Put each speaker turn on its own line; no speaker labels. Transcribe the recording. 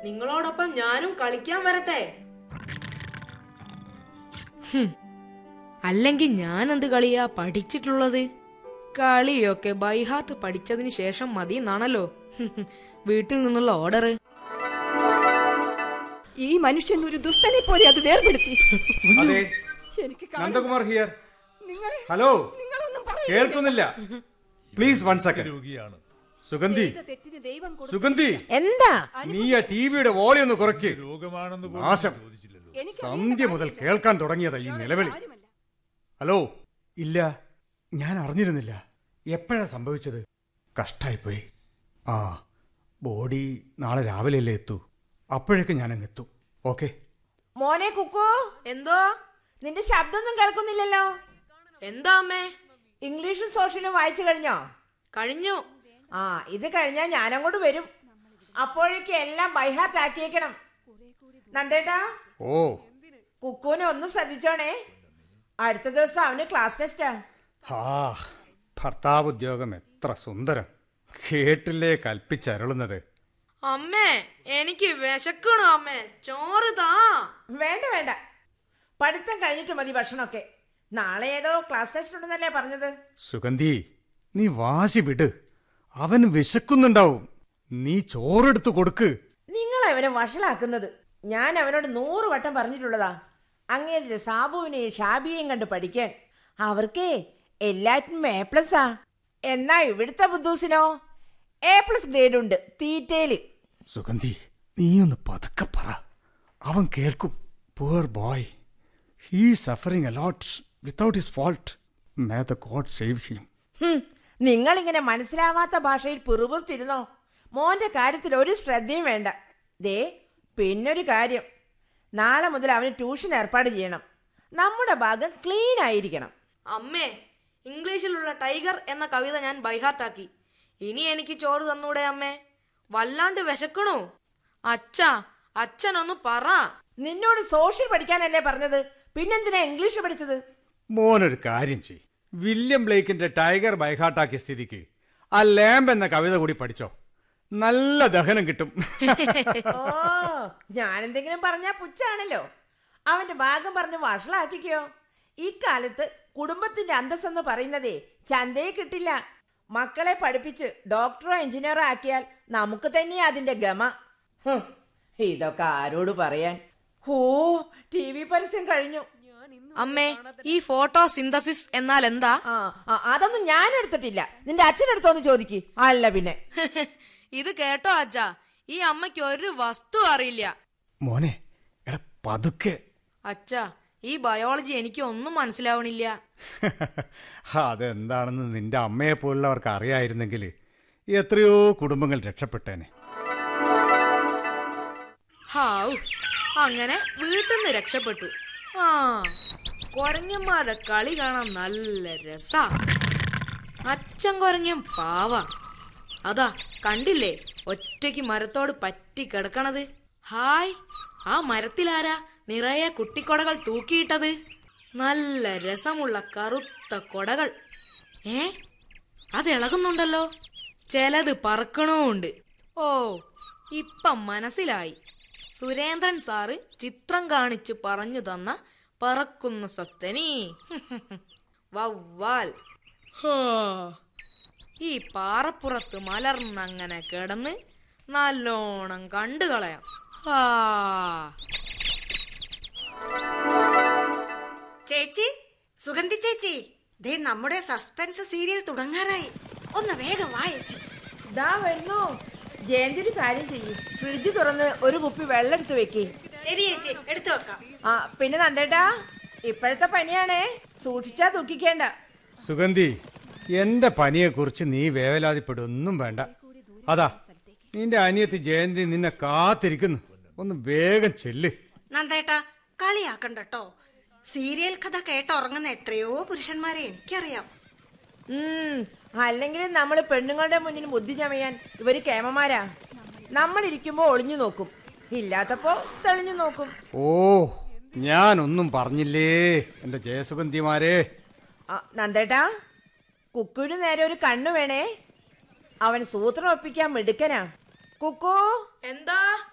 നിങ്ങളോടൊപ്പം ഞാനും കളിക്കാൻ വരട്ടെ ഹും. അല്ലെങ്കിൽ ഞാൻ എന്ത് കളിയാ പഠിച്ചിട്ടുള്ളത് കളിയൊക്കെ ബൈഹാർട്ട് പഠിച്ചതിന് ശേഷം മതി എന്നാണല്ലോ ഹും ഹും. വീട്ടിൽ നിന്നുള്ള ഓർഡർ
ഈ മനുഷ്യൻ ഒരു ദുഷ്ടനെ പോലെ അത് വേർപെടുത്തി
അതെ
എനിക്ക് കാണാൻ-
നന്ദകുമാർ ഹിയർ
നിങ്ങളെ
ഹലോ
നിങ്ങളൊന്നും പറയില്ല.
കേൾക്കുന്നില്ല പ്ലീസ് വൺ സെക്കൻഡ്
രോഗിയാണ്
സുഗന്ധി
ചെയ്ത തെറ്റിന് ദൈവം കൊടുത്ത-
സുഗന്ധി
എന്താ
നീ ആ ടിവിയുടെ വോളി ഒന്ന് കുറയ്ക്ക്
രോഗമാണെന്ന്
നാശം
ചോദിച്ചില്ലല്ലോ
എനിക്ക്
സന്ധ്യ മുതൽ കേൾക്കാൻ തുടങ്ങിയതാ ഈ നിലവിളി
കാര്യമല്ല.
ഹലോ ഇല്ല ഞാൻ അറിഞ്ഞിരുന്നില്ല എപ്പോഴാ സംഭവിച്ചത് കഷ്ടായിപ്പോയി ആ ബോഡി നാളെ രാവിലെയല്ലേ എത്തൂ അപ്പോഴേക്ക് ഞാൻ അങ്ങ് എത്തും ഓക്കെ
മോനെ കുക്കു
എന്തോ
നിന്റെ ശബ്ദമൊന്നും കേൾക്കുന്നില്ലല്ലോ
എന്താ അമ്മേ
ഇംഗ്ലീഷും സോഷ്യലും വായിച്ചു കഴിഞ്ഞോ
കഴിഞ്ഞു
ആ ഇത് കഴിഞ്ഞാൽ ഞാനങ്ങോട്ട് വരും അപ്പോഴേക്ക് എല്ലാം ബൈഹാർട്ട് ആക്കിയേക്കണം നന്ദേട്ടാ
ഓ
കുക്കുവിനെ ഒന്ന് ശ്രദ്ധിച്ചോണേ അടുത്ത ദിവസം അവന് ക്ലാസ് ടെസ്റ്റാ
ഹാ ഭർത്താവ് ഉദ്യോഗം എത്ര സുന്ദരം കേട്ടില്ലേ കൽപ്പിച്ചരുളുന്നത്
അമ്മേ എനിക്ക് വിശക്കണു അമ്മേ ചോറ് താ
വേണ്ട വേണ്ട പഠിത്തം കഴിഞ്ഞിട്ട് മതി ഭക്ഷണമൊക്കെ നാളെ ഏതോ ക്ലാസ് ടെസ്റ്റ് ഉണ്ടെന്നല്ലേ പറഞ്ഞത്
സുഗന്ധി നീ വാശി വിട് അവന് വിശക്കുന്നുണ്ടാവും നീ ചോറെടുത്ത് കൊടുക്ക്
നിങ്ങൾ അവനെ വഷളാക്കുന്നത് ഞാൻ അവനോട് നൂറ് വട്ടം പറഞ്ഞിട്ടുള്ളതാ അങ്ങേതിരെ സാബുവിനെയും ഷാബിയെയും കണ്ട് പഠിക്കാൻ അവർക്കേ എല്ലാറ്റിനും എ പ്ലസ്സാ എന്നാ ഇവിടുത്തെ ബുദ്ധൂസിനോ എ പ്ലസ് ഗ്രേഡ് ഉണ്ട് തീറ്റയില്
സുഗന്ധി നീ ഒന്ന് പതുക്കെ പറ അവൻ കേൾക്കും poor boy he suffering a lot without his fault may the god save him
hmm, നിങ്ങളിങ്ങനെ മനസ്സിലാവാത്ത ഭാഷയിൽ പിറുപിറുത്തിരുന്നോ മോന്റെ കാര്യത്തിൽ ഒരു ശ്രദ്ധയും വേണ്ട ദേ പിന്നൊരു കാര്യം നാളെ മുതൽ അവന് ട്യൂഷൻ ഏർപ്പാട് ചെയ്യണം നമ്മുടെ ഭാഗം ക്ലീൻ ആയിരിക്കണം
അമ്മേ ഇംഗ്ലീഷിലുള്ള ടൈഗർ എന്ന കവിത ഞാൻ ബൈഹാർട്ടാക്കി ഇനി എനിക്ക് ചോറ് തന്നൂടെ അമ്മേ വല്ലാണ്ട് വിശക്കണു അച്ഛാ അച്ഛനൊന്ന് പറ
നിന്നോട് സോഷ്യൽ പഠിക്കാനല്ലേ പറഞ്ഞത് പിന്നെന്തിനാ ഇംഗ്ലീഷ് പഠിച്ചത്
മോനൊരു കാര്യം ചെയ് വില്യം ബ്ലേക്കിന്റെ ടൈഗർ ബൈഹാട്ടാക്കിയ സ്ഥിതിക്ക് ആ ലാമ്പ് എന്ന കവിത കൂടി പഠിച്ചോ നല്ല ദഹനം കിട്ടും
ഓ ഞാനെന്തെങ്കിലും പറഞ്ഞാ പുച്ഛാണല്ലോ അവന്റെ ഭാഗം പറഞ്ഞ് വഷളാക്കിക്കോ ഇക്കാലത്ത് കുടുംബത്തിന്റെ അന്തസ്സെന്ന് പറയുന്നതേ ചന്തയെ കിട്ടില്ല മക്കളെ പഠിപ്പിച്ച് ഡോക്ടറോ എഞ്ചിനീയറോ ആക്കിയാൽ നമുക്ക് തന്നെയാ അതിന്റെ ഗമ ഹും, ഇതൊക്കെ ആരോട് പറയാൻ ഓ ടി വി പരസ്യം കഴിഞ്ഞു
അമ്മേ ഈ ഫോട്ടോ സിന്തസിസ് എന്നാൽ എന്താ
ആ ആ, അതൊന്നും ഞാൻ എടുത്തിട്ടില്ല നിന്റെ അച്ഛനെടുത്തോന്ന് ചോദിക്ക് അല്ല പിന്നെ
ഇത് കേട്ടോ അച്ഛാ ഈ അമ്മയ്ക്ക് ഒരു വസ്തു അറിയില്ല
മോനെ എടാ പതുക്കെ
അച്ഛാ ഈ ബയോളജി എനിക്ക് ഒന്നും മനസ്സിലാവണില്ല
അതെന്താണെന്ന് നിന്റെ അമ്മയെ പോലുള്ളവർക്ക് അറിയായിരുന്നെങ്കിൽ എത്രയോ കുടുംബങ്ങൾ രക്ഷപ്പെട്ടേനെ
ഹാവ് അങ്ങനെ വീട്ടിൽ നിന്ന് രക്ഷപ്പെട്ടു ആ കൊരങ്ങന്മാരുടെ കളി കാണാൻ നല്ല രസാ അച്ഛൻ കൊരങ്ങൻ പാവ അതാ കണ്ടില്ലേ ഒറ്റയ്ക്ക് മരത്തോട് പറ്റി കിടക്കണത് ഹായ് ആ മരത്തിലാരാ നിറയെ കുട്ടിക്കൊടകൾ തൂക്കിയിട്ടത് നല്ല രസമുള്ള കറുത്ത കൊടകൾ ഏ അത് ഇളകുന്നുണ്ടല്ലോ ചിലത് പറക്കണുമുണ്ട് ഓ ഇപ്പം മനസ്സിലായി സുരേന്ദ്രൻ സാറ് ചിത്രം കാണിച്ചു പറഞ്ഞു തന്ന പറക്കുന്ന സസ്തനി വവ്വാൽ ഹാ. ഈ പാറപ്പുറത്ത് മലർന്നങ്ങനെ കിടന്ന് നല്ലോണം കണ്ടു കളയാം ഹാ
ചേച്ചി സുഗന്ധി ചേച്ചി ദേ നമ്മുടെ സസ്പെൻസ് സീരിയൽ തുടങ്ങാറായി ഒന്ന് വേഗം വാ ചേച്ചി
ദാ വരുന്നു ജയന്തി ഒരു കാര്യം ചെയ്യും ഫ്രിഡ്ജ് തുറന്ന് ഒരു കുപ്പി വെള്ളം എടുത്ത് വെക്കേ
ശരി ചേച്ചി എടുത്തു വെക്കാം
ആ പിന്നെ നന്ദേട്ടാ ഇപ്പോഴത്തെ പനിയാണേ സൂക്ഷിച്ചാ ദുഃഖിക്കേണ്ട
സുഗന്ധി എന്റെ പനിയെക്കുറിച്ച് നീ വേവലാതിപ്പെടുന്നും വേണ്ട അതാ നിന്റെ അനിയത്തി ജയന്തി നിന്നെ കാത്തിരിക്കുന്നു ഒന്ന് വേഗം ചെല്ല്
നന്ദേട്ടാ കളിയാക്കണ്ടട്ടോ സീരിയൽ കഥ കേട്ടുറങ്ങുന്ന എത്രയോ പുരുഷന്മാരെ എനിക്കറിയാം
ഉം അല്ലെങ്കിൽ നമ്മൾ പെണ്ണുങ്ങളുടെ മുന്നിൽ ബുദ്ധി ചമയാൻ ഇവര് കേമന്മാരാ നമ്മൾ ഇരിക്കുമ്പോ ഒളിഞ്ഞു നോക്കും ഇല്ലാത്തപ്പോ തെളിഞ്ഞു നോക്കും
ഓ ഞാനൊന്നും പറഞ്ഞില്ലേ എന്റെ ജയസുഗന്ധിമാരെ
ആ, നന്ദേട്ടാ കുക്കുവിന് നേരെ ഒരു കണ്ണു വേണേ അവൻ സൂത്രം ഒപ്പിക്കാൻ മിടുക്കനാ കുക്കു
എന്താ